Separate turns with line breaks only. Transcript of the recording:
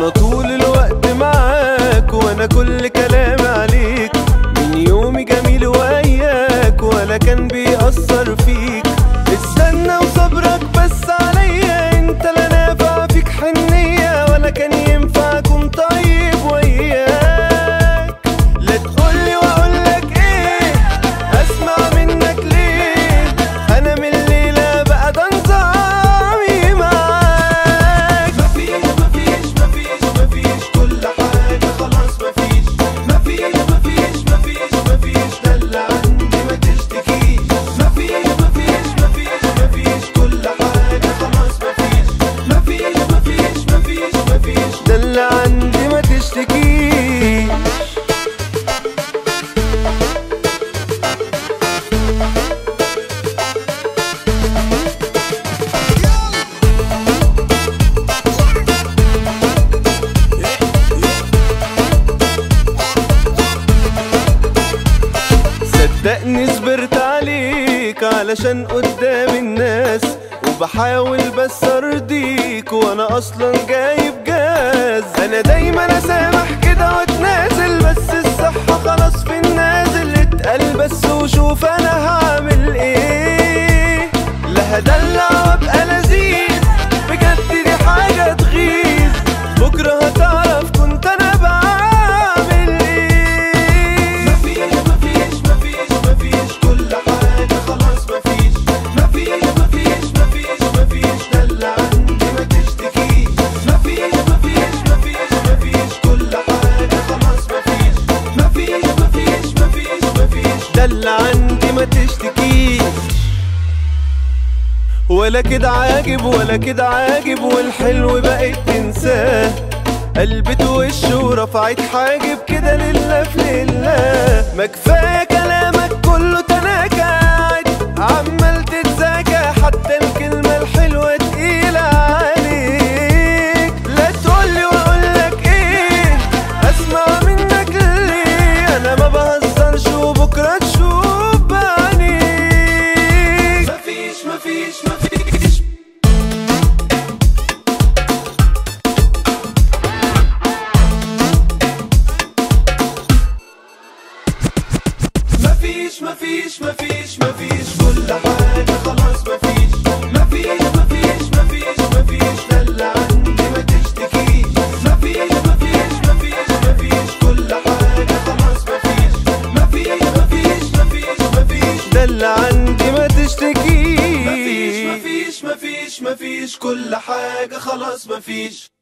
انا طول الوقت معاك وانا كل كلامي عليك من يومي جميل وياك ولا كان بيأثر فيك استنى وصبرك بس عليا انت لا نافع فيك حنية ولا كان ينفع اكون طيب وياك لا تقولي واقولك ايه اسمع منك ليه انا من الليلة بقى ده نظامي معاك
مفيش مفيش مفيش مفيش كل حاجة خلاص مفيش مفيش مفيش مفيش مفيش ده اللي عندي ما تشتكيش مفيش مفيش مفيش مفيش كل حاجة خلاص مفيش مفيش مفيش مفيش مفيش
ده اللي عندي ما تشتكيش صدقني صبرت عليك علشان قدام الناس وبحاول بس ارضيك وانا اصلا جايب جاز انا دايما اسامح كده واتنازل بس الصحة خلاص في النازل اتقل بس وشوف انا هعمل ايه لا هدلع وابقى لذيذ بجد دي حاجة تغيظ بكرة هتعرف كنت انا بعمل ايه
مفيش مفيش مفيش مفيش كل حاجة خلاص مفيش مفيش مفيش مفيش مفيش ده اللي عندي ما تشتكيش مفيش مفيش مفيش مفيش كل حاجة خلاص مفيش مفيش مفيش مفيش مفيش
ده اللي عندي ما تشتكيش ولا كده عاجب ولا كده عاجب والحلو بقيت تنساه قلبت وش ورفعت حاجب كده لله في لله ما كفايه كلامك كله تناكد عمال تتذاكى حتى الكلمه الحلوه تقيله عليك لا تقولي واقولك ايه اسمع منك ليه انا ما بهزرش وبكره تشوف بعينيك
مفيش مفيش مفيش مفيش مفيش مفيش مفيش كل حاجة خلاص مفيش مفيش مفيش مفيش مفيش ده اللي عندي ما تشتكيش مفيش مفيش مفيش مفيش كل حاجة خلاص مفيش مفيش مفيش مفيش مفيش
ده اللي عندي ما تشتكيش
مفيش مفيش مفيش مفيش كل حاجة خلاص مفيش